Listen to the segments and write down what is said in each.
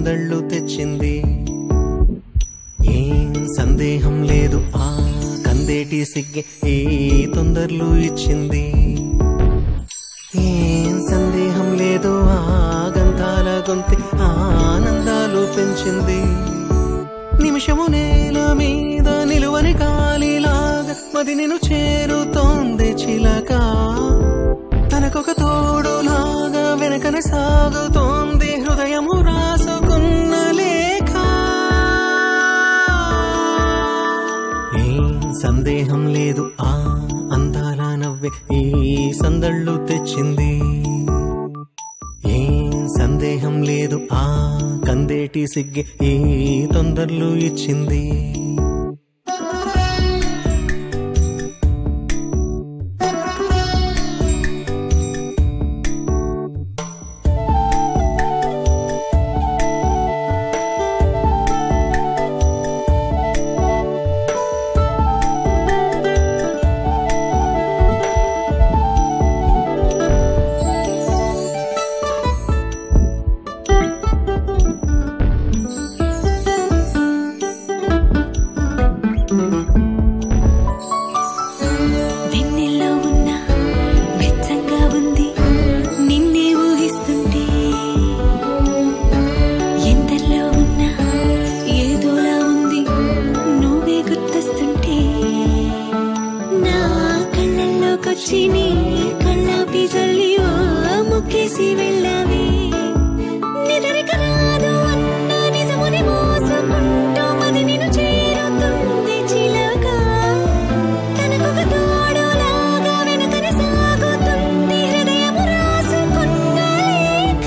సందళ్ళు తెచ్చింది ఏం సందేహం లేదు ఆ కందేటి సిగ్గే ఈ తొందరలు ఇచ్చింది ఏం సందేహం లేదు ఆ గంధాల గొంతి ఆనందాలు పెంచింది నిమిషము నేల మీద నిలువని కాలిలాగా మది నిన్ను చేరుతోంది చిలక తనకొక తోడులాగా వెనకన సాగుతోంది హృదయము రాసుకున్న లేఖ ఏం సందేహం లేదు ఆ అందాల నవ్వే ఈ సందళ్ళు తెచ్చింది ఏం సందేహం లేదు ఆ కందేటి సిగ్గే ఈ తొందరలు ఇచ్చింది వెన్నెల్లో ఉన్న వెచ్చంగా ఉంది నిన్నే ఊహిస్తుంటే ఎందరిలో ఉన్న ఏదోలా ఉంది నువ్వే గుర్తొస్తుంటే నా కళ్ళల్లోకొచ్చి నీ కళ్ళాపి జల్లి ఓ ముక్కేసి వెళ్ళావే నిదరిక రాదు అన్న నిజముని మోసుకుంటూ మది నిన్ను చేరుతుంది చిలక తనకొక తోడులాగా వెనుకని సాగుతుంది హృదయము రాసుకున్న లేఖ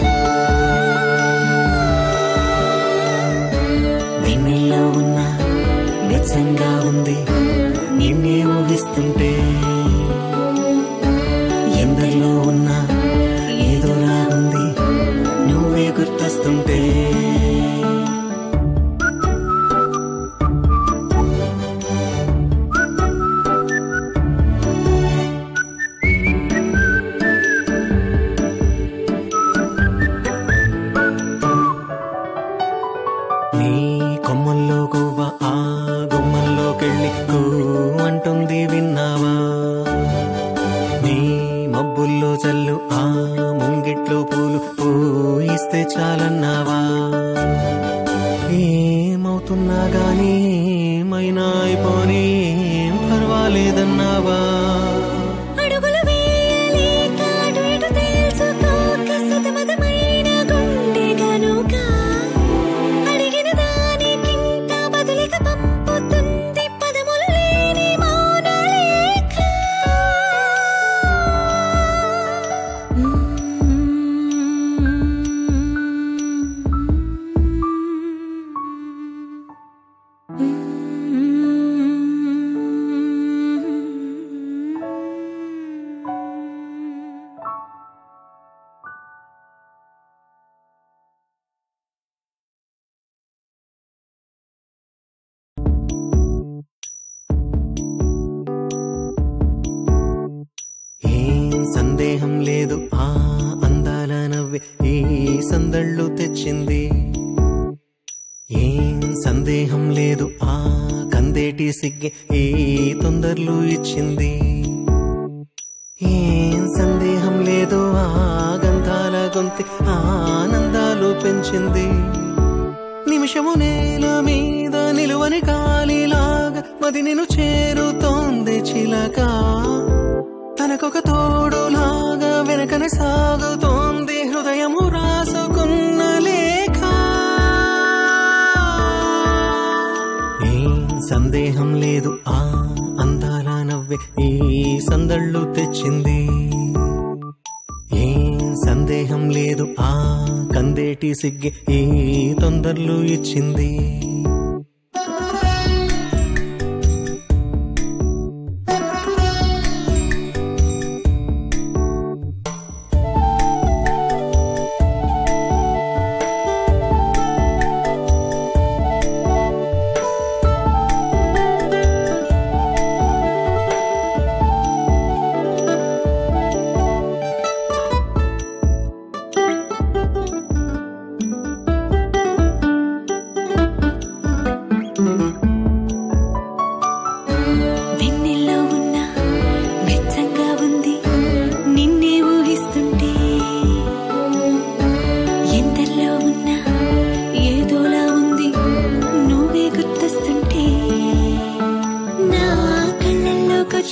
వెన్నెల్లో ఉన్న వెచ్చంగా ఉంది నిన్నే ఊహిస్తుంటే ఎందరిలో ఉన్న ఏదోలా ఉంది నువ్వే గుర్తొస్తుంటే నీ కొమ్మల్లో గువ్వ ఆ గుమ్మల్లోకెళ్ళి కూ అంటుంది విన్నావా నీ మబ్బుల్లో చల్లు ఆ ముంగిట్లో పూలు పూయిస్తే చాలన్నావా ఏమవుతున్నా గానీ ఏమైనా అయిపోనీ ఏం పర్వాలేదన్నావా అడుగులు వేయలేక అటు ఇటు తేల్చుకోక సతమతమైన గుండె గనుక అడిగిన దానికింత బదులిక పంపుతుంది పదములు లేని మౌన లేఖ ఏం సందేహం లేదు ఆ అందాల నవ్వే ఈ సందళ్ళు తెచ్చింది ఏం సందేహం లేదు ఆ కందేటి సిగ్గే ఈ తొందరలు ఇచ్చింది ఏం సందేహం లేదు ఆ గంధాల గొంతి ఆనందాలు పెంచింది నిమిషము నేల మీద నిలువని కాలిలాగా మది నిన్ను చేరుతోంది చిలక తనకొక తోడులాగా వెనకన సాగుతోంది హృదయము రాసుకున్న లేఖ ఏం సందేహం లేదు ఆ అందాల నవ్వే ఈ సందళ్ళు తెచ్చింది ఏం సందేహం లేదు ఆ కందేటి సిగ్గే ఈ తొందరలు ఇచ్చింది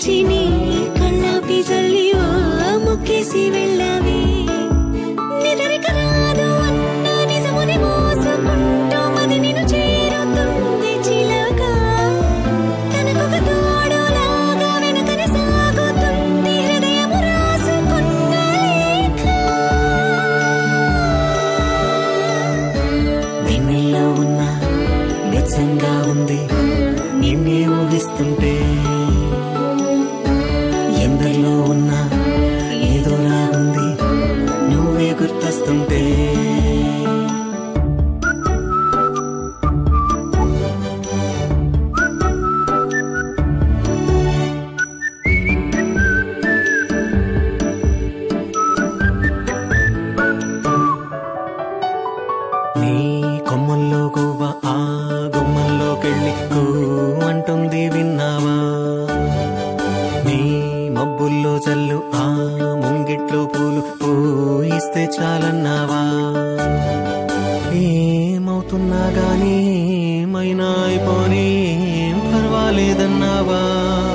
వచ్చి నీ కళ్ళాపి జల్లి ఓ ముక్కేసి వెళ్ళావి నిద్రిక రాదు అన్న నిజముని మోసుకుంటూ మది నిన్ను చేరుతుంది చిలక తనకొక తోడులాగా వెనుకని సాగుతుంది హృదయము రాసుకున్న లేఖ వెన్నెల్లో ఉన్న నిజంగా ఉంది నిన్నే ఊహిస్తుంటే ఎందరిలో ఉన్న ఏదోలా ఉంది నువ్వే గుర్తొస్తుంటే నీ కొమ్మల్లో గువ్వ ఆ గుమ్మల్లోకెళ్ళి కూ అంటుంది విన్నావా నీ మబ్బుల్లో జల్లు ఆ ముంగిట్లో పూలు పూయిస్తే చాలన్నావా ఏమవుతున్నా గానీ ఏమైనా అయిపోనీ పర్వాలేదన్నావా